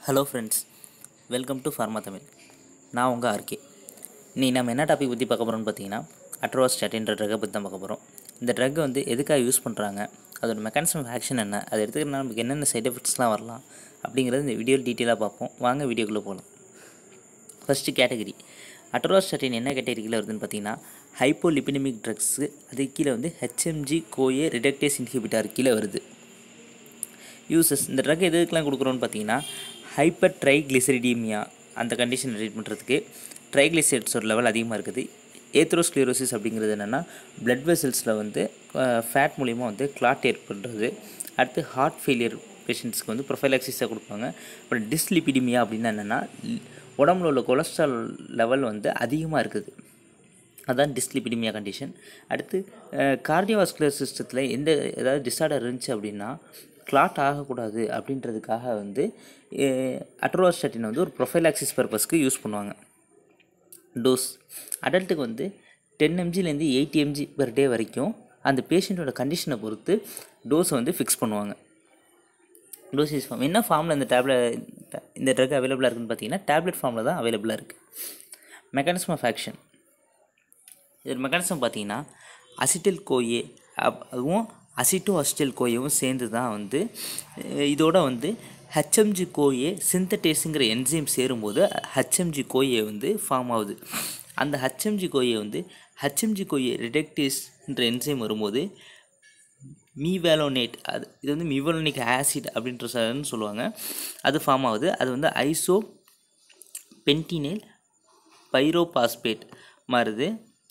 hello friends welcome to pharma Tamil நான் உங்கள் RK நீ நம்ம என்ன டாபிக் பற்றி பார்க்க போகிறோம்னு பார்த்தீங்கன்னா அட்ரோஸ்டாட்டின்ற ட்ரக்கை பற்றி தான் பார்க்க போகிறோம் இந்த ட்ரக்கை வந்து எதுக்காக யூஸ் பண்ணுறாங்க அதோட மெக்கானிசம் ஆஃப் ஆக்ஷன் என்ன அதை எடுத்துக்கிறதுனால நமக்கு என்னென்ன சைட் எஃபெக்ட்ஸ்லாம் வரலாம் அப்படிங்கிறது இந்த வீடியோ டீட்டெயிலாக பார்ப்போம் வாங்க வீடியோக்குள்ளே போகலாம் ஃபஸ்ட்டு கேட்டகரி அட்ரோஸ்டாட்டின் என்ன கேட்டகரியில் வருதுன்னு பார்த்தீங்கன்னா ஹைப்போலிபினமிக் ட்ரக்ஸு அது கீழே வந்து ஹெச்எம்ஜி கோஏ ரிடக்டேஸ் இன்ஹிபிட்டார் கீழே வருது யூசஸ் இந்த ட்ரக் எதுக்கெலாம் கொடுக்குறோன்னு பார்த்தீங்கன்னா ஹைப்பர் ட்ரைக்ளிசரிடீமியா அந்த கண்டிஷனை ட்ரீட் பண்ணுறதுக்கு ட்ரைக்ளிசரைட்ஸோட லெவல் அதிகமாக இருக்குது ஏத்ரோஸ்க்ளிரோசிஸ் அப்படிங்கிறது என்னென்னா பிளட் வெசல்ஸில் வந்து ஃபேட் மூலிமா வந்து கிளாட் ஏற்படுறது அடுத்து ஹார்ட் ஃபெயிலியர் பேஷண்ட்ஸ்க்கு வந்து ப்ரொஃபைலாக்சிஸாக கொடுப்பாங்க அப்புறம் டிஸ்லிபிடிமியா அப்படின்னா என்னென்னா உடம்புல உள்ள கொலஸ்ட்ரால் லெவல் வந்து அதிகமாக இருக்குது அதான் டிஸ்லிபிடிமியா கண்டிஷன் அடுத்து கார்டியோவாஸ்குலர் சிஸ்டத்தில் எந்த ஏதாவது டிஸார்டர் இருந்துச்சு அப்படின்னா கிளாட் ஆகக்கூடாது அப்படின்றதுக்காக வந்து அட்ரோஸ்டாட்டின் வந்து ஒரு ப்ரொஃபைலாக்சிஸ் பர்பஸ்க்கு யூஸ் பண்ணுவாங்க டோஸ் அடல்ட்டுக்கு வந்து டென் எம்ஜிலேருந்து எயிட்டி எம்ஜி பெர் டே வரைக்கும் அந்த பேஷண்ட்டோட கண்டிஷனை பொறுத்து டோஸை வந்து ஃபிக்ஸ் பண்ணுவாங்க டோசேஜ் ஃபார்ம் என்ன ஃபார்மில் இந்த டேப்லெட் இந்த ட்ரக் அவைலபிளாக இருக்குன்னு பார்த்தீங்கன்னா டேப்லெட் ஃபார்மில் தான் அவைலபிளாக இருக்குது மெக்கானிசம் ஆஃப் ஆக்ஷன் இது மெக்கானிசம் பார்த்தீங்கன்னா அசிட்டில் கோயே அப் அதுவும் அசிட்டோ அசிட்டில் கோயவும் சேர்ந்து தான் வந்து இதோட வந்து ஹெச்எம்ஜி கோயே சிந்தடேஸுங்கிற என்ஜைம் சேரும்போது ஹெச்எம்ஜி கோயே வந்து ஃபார்ம் ஆகுது அந்த ஹெச்எம்ஜி கோயே வந்து ஹெச்எம்ஜி கோயே ரிடக்டேஸ்ன்ற என்ஜைம் வரும்போது மீவேலோனேட் அது இது வந்து மிவலோனிக் ஆசிட் அப்படின்ற சன்னு சொல்லுவாங்க அது ஃபார்ம் ஆகுது அது வந்து ஐசோ பென்டினேல் பைரோபாஸ்பேட் மாறுது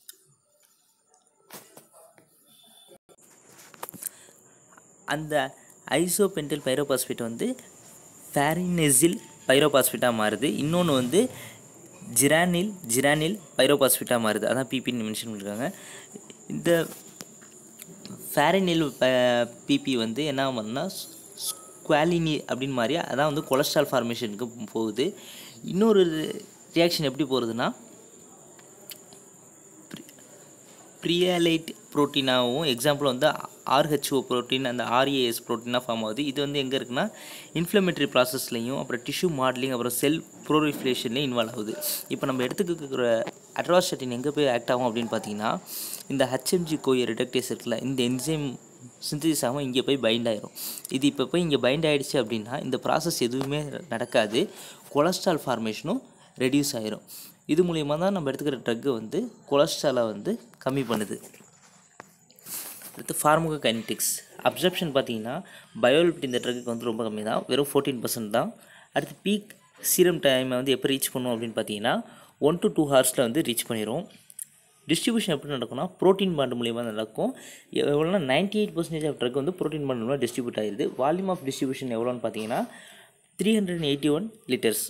அந்த ஐசோபென்டில் பைரோபாஸ்பேட் வந்து ஃபேரினெசில் பைரோபாஸ்பேட்டாக மாறுது இன்னொன்று வந்து ஜிரானில் ஜிரானில் பைரோபாஸ்பேட்டாக மாறுது அதான் பிபின்னு மென்ஷன் பண்ணியிருக்காங்க இந்த ஃபேரினில் பிபி வந்து என்ன பண்ணுன்னா ஸ்குவாலினி அப்படின்னு மாதிரி அதான் வந்து கொலஸ்ட்ரால் ஃபார்மேஷனுக்கு போகுது இன்னொரு ரியாக்ஷன் எப்படி போகிறதுனா ப்ரியாலைட் ப்ரோட்டீனாகவும் எக்ஸாம்பிள் வந்து ஆர்ஹெச்ஓ ப்ரோட்டீன் அந்த ஆர்ஏஎஸ் ப்ரோட்டீனாக ஃபார்ம் ஆகுது இது வந்து எங்கே இருக்குன்னா இன்ஃப்ளமேட்டரி ப்ராசஸ்லையும் அப்புறம் டிஷ்யூ மாடலிங் அப்புறம் செல் ப்ரோரிஃப்ளேஷன்லேயும் இன்வால்வ் ஆகுது இப்போ நம்ம எடுத்துக்கிற அட்ராஸ்டட்டின் எங்கே போய் ஆக்ட் ஆகும் அப்படின்னு பார்த்தீங்கன்னா இந்த ஹச்எம்ஜி கோயை ரிடக்டேஸ் இருக்குல்ல இந்த என்சைம் சிந்தசிஸ் ஆகாமல் இங்கே போய் பைண்ட் ஆயிரும் இது இப்போ போய் இங்கே பைண்ட் ஆகிடுச்சு அப்படின்னா இந்த ப்ராசஸ் எதுவுமே நடக்காது கொலஸ்ட்ரால் ஃபார்மேஷனும் ரெடியூஸ் ஆயிரும் இது மூலியமாக தான் நம்ம எடுத்துக்கிற ட்ரக்கு வந்து கொலஸ்ட்ராலை வந்து கம்மி பண்ணுது அடுத்து ஃபார்முகோ கைனடிக்ஸ் அப்சர்ப்ஷன் பார்த்தீங்கன்னா பயோலிபிட் இந்த ட்ரக்குக்கு வந்து ரொம்ப கம்மி தான் வெறும் ஃபோர்டீன் பர்சன்ட் தான் அடுத்து பீக் சீரம் டைமை வந்து எப்போ ரீச் பண்ணும் அப்படின்னு பார்த்தீங்கன்னா ஒன் டு டூ ஹவர்ஸில் வந்து ரீச் பண்ணிடும் டிஸ்ட்ரிபியூஷன் எப்படி நடக்கும்னா ப்ரோட்டீன் பாண்டு மூலியமாக நடக்கும் எவ்வளோனா ninety eight percentage of drug வந்து ப்ரோட்டீன் பாண்டு மூலமாக டிஸ்ட்ரிபியூட் ஆகிடுது வால்யூம் ஆஃப் டிஸ்ட்ரிபியூஷன் எவ்வளோன்னு பார்த்தீங்கன்னா three hundred eighty one litres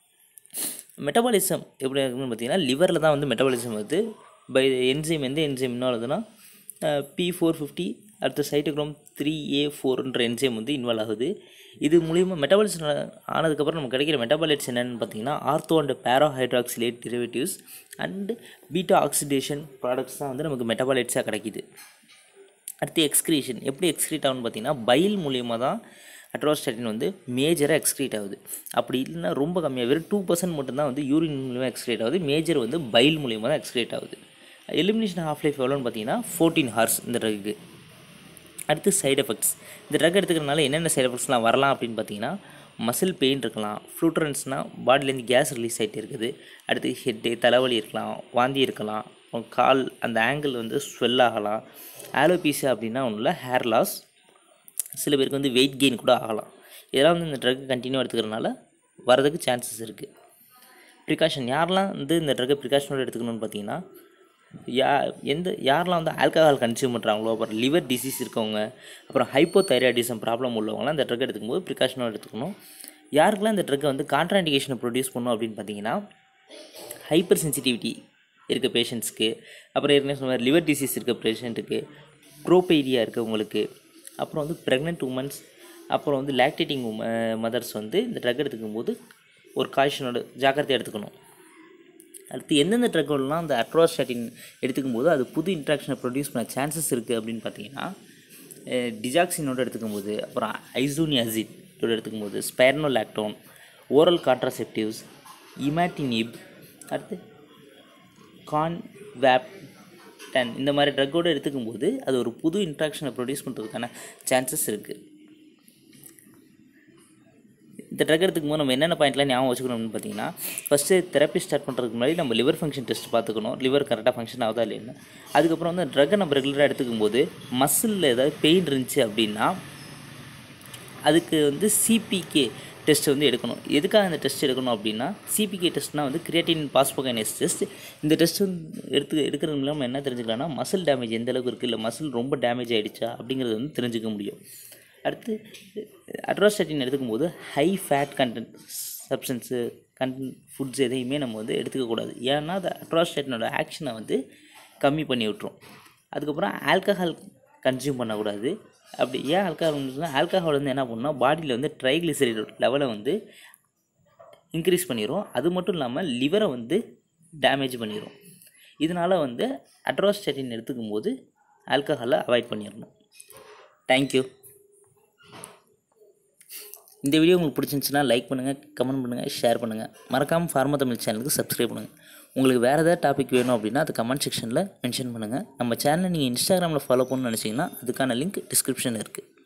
metabolism எப்படி இருக்குன்னு பார்த்தீங்கன்னா லிவரில் தான் வந்து மெட்டபாலிசம் வருது பை என்ஜைம் எந்த என்ஜைம் என்ன ஆகுதுன்னா பி ஃபோர் ஃபிஃப்டி அடுத்த சைட்டோக்ரோம் த்ரீ ஏ ஃபோர்ன்ற என்ஜைம் வந்து இன்வால்வ் ஆகுது இது மூலிமா மெட்டபாலிசம் ஆனதுக்கப்புறம் நமக்கு கிடைக்கிற மெட்டபாலிட்ஸ் என்னென்னு பார்த்தீங்கன்னா ortho and para hydroxylated derivatives and beta oxidation products தான் வந்து நமக்கு மெட்டபாலிட்ஸாக கிடைக்கிது அடுத்து எக்ஸ்க்ரீஷன் எப்படி எக்ஸ்க்ரீட் ஆகுன்னு பார்த்தீங்கன்னா பைல் மூலியமாக தான் அட்ரோஸ்டாட்டின் வந்து மேஜராக எக்ஸ்க்ரீட் ஆகுது அப்படி இல்லைன்னா ரொம்ப கம்மியாக வெறும் டூ பர்சன்ட் மட்டும்தான் வந்து யூரின் மூலியமாக எக்ஸ்க்ரீட் ஆகுது மேஜர் வந்து பைல் மூலியமாக தான் எக்ஸ்க்ரீட் ஆகுது எலிமினேஷன் ஹாஃப் லைஃப் எவ்வளோன்னு பார்த்தீங்கன்னா ஃபோர்டீன் ஹார்ஸ் இந்த ட்ரக்கு அடுத்து சைடு எஃபெக்ட்ஸ் இந்த ட்ரக் எடுத்துக்கிறதுனால என்னென்ன சைடு எஃபெக்ட்ஸ்லாம் வரலாம் அப்படின்னு பார்த்தீங்கன்னா மசில் பெயின் இருக்கலாம் ஃப்ளூட்ரன்ஸ்னால் பாடிலேருந்து கேஸ் ரிலீஸ் ஆகிட்டு இருக்குது அடுத்து ஹெட்டு தலைவலி இருக்கலாம் வாந்தி இருக்கலாம் கால் அந்த ஆங்கிள் வந்து ஸ்வெல் ஆகலாம் ஆலோபீஸா அப்படின்னா ஒன்றும் இல்லை ஹேர் லாஸ் சில பேருக்கு வந்து வெயிட் கெயின் கூட ஆகலாம் இதெல்லாம் வந்து இந்த ட்ரக் கண்டினியூ எடுத்துக்கிறனால வரதுக்கு சான்சஸ் இருக்குது ப்ரிகாஷன் யாரெல்லாம் வந்து இந்த ட்ரக்கை ப்ரிகாஷனோடு எடுத்துக்கணும்னு பார்த்தீங்கன்னா யா எந்த யாரெல்லாம் வந்து ஆல்கஹால் கன்சியூம் பண்ணுறாங்களோ அப்புறம் லிவர் டிசீஸ் இருக்கவங்க அப்புறம் ஹைப்போ தைராய்டிசம் ப்ராப்ளம் உள்ளவங்களாம் இந்த ட்ரக் எடுத்துக்கும் போது ப்ரிகாஷனோடு எடுத்துக்கணும் யாருக்கெல்லாம் இந்த ட்ரக்கை வந்து கான்ட்ராண்டிகேஷனை ப்ரொடியூஸ் பண்ணும் அப்படின்னு பார்த்தீங்கன்னா ஹைப்பர் சென்சிட்டிவிட்டி இருக்க பேஷண்ட்ஸ்க்கு அப்புறம் ஏற்கனவே சொன்ன லிவர் டிசீஸ் இருக்க பேஷண்ட்டுக்கு ப்ரோபெய்டியா இருக்கவங்களுக்கு அப்புறம் வந்து ப்ரெக்னென்ட் உமன்ஸ் அப்புறம் வந்து லாக்டேட்டிங் மதர்ஸ் வந்து இந்த ட்ரக் எடுத்துக்கும் போது ஒரு காய்ச்சனோட ஜாக்கிரதையாக எடுத்துக்கணும் அடுத்து எந்தெந்த ட்ரக்கோடலாம் அந்த அட்ரோஸ்டாட்டின் எடுத்துக்கும் போது அது புது இன்ட்ராக்ஷனை ப்ரொடியூஸ் பண்ண சான்சஸ் இருக்குது அப்படின்னு பார்த்தீங்கன்னா டிஜாக்சினோட எடுத்துக்கும் போது அப்புறம் ஐசோனியாசிட் இதோட எடுத்துக்கும் போது ஸ்பெர்னோலாக்டோன் ஓரல் கான்ட்ராசெப்டிவ்ஸ் இமேட்டினிப் அடுத்து கான்வேப்டன் இந்த மாதிரி ட்ரக்கோடு எடுத்துக்கும் போது அது ஒரு புது இன்ட்ராக்ஷனை ப்ரொடியூஸ் பண்ணுறதுக்கான சான்சஸ் இருக்குது இந்த ட்ரக் எடுத்துக்கும் போது நம்ம என்னென்ன பாயிண்ட்லாம் ஞாபகம் வச்சுக்கணும்னு பார்த்தீங்கன்னா ஃபஸ்ட்டு தெரப்பி ஸ்டார்ட் பண்ணுறதுக்கு முன்னாடி நம்ம லிவர் ஃபங்க்ஷன் டெஸ்ட் பார்த்துக்கணும் லிவர் கரெக்டாக ஃபங்க்ஷன் ஆகுதா இல்லைன்னு அதுக்கப்புறம் வந்து ட்ரக்கை நம்ம ரெகுலராக எடுத்துக்கும் போது மசிலில் ஏதாவது பெயின் இருந்துச்சு அப்படின்னா அதுக்கு வந்து சிபிகே டெஸ்ட் வந்து எடுக்கணும் எதுக்காக இந்த டெஸ்ட் எடுக்கணும் அப்படின்னா சிபிகே டெஸ்ட்னா வந்து கிரியேட்டின் பாஸ்போகைனஸ் டெஸ்ட் இந்த டெஸ்ட் வந்து எடுத்து எடுக்கிறது மூலம் நம்ம என்ன தெரிஞ்சுக்கலாம்னா மசில் டேமேஜ் எந்த அளவுக்கு இருக்குது இல்லை மசில் ரொம்ப டேமேஜ் ஆகிடுச்சா அப்படிங்கிறது வந்து தெரிஞ்சுக்க முடியும் அடுத்து அட்ரோஸ்டேட்டின் எடுத்துக்கும் போது high fat content substance content foods எதையுமே நம்ம வந்து எடுத்துக்கக்கூடாது ஏன்னா அது அட்ரோஸ்டேட்டினோட ஆக்ஷனை வந்து கம்மி பண்ணி விட்டுரும் அதுக்கப்புறம் ஆல்கஹால் கன்சியூம் பண்ணக்கூடாது அப்படி ஏன் ஆல்கஹால் ஆல்கஹால் வந்து என்ன பண்ணுன்னா பாடியில் வந்து ட்ரைக்ளிசரைடு லெவலை வந்து இன்க்ரீஸ் பண்ணிடும் அது மட்டும் இல்லாமல் லிவரை வந்து டேமேஜ் பண்ணிடும் இதனால் வந்து அட்ரோஸ்டேட்டின் எடுத்துக்கும் போது ஆல்கஹாலை அவாய்ட் பண்ணிடணும் தேங்க்யூ இந்த வீடியோ உங்களுக்கு பிடிச்சிருந்துச்சுன்னா லைக் பண்ணுங்கள் கமெண்ட் பண்ணுங்கள் ஷேர் பண்ணுங்கள் மறக்காமல் ஃபார்மா தமிழ் சேனலுக்கு சப்ஸ்கிரைப் பண்ணுங்கள் உங்களுக்கு வேறு ஏதாவது டாபிக் வேணும் அப்படின்னா அது கமெண்ட் செக்ஷனில் மென்ஷன் பண்ணுங்கள் நம்ம சேனலை நீங்கள் இன்ஸ்டாகிராமில் ஃபாலோ பண்ணணும்னு நினச்சிங்கன்னா அதுக்கான லிங்க் டிஸ்கிரிப்ஷனில் இருக்குது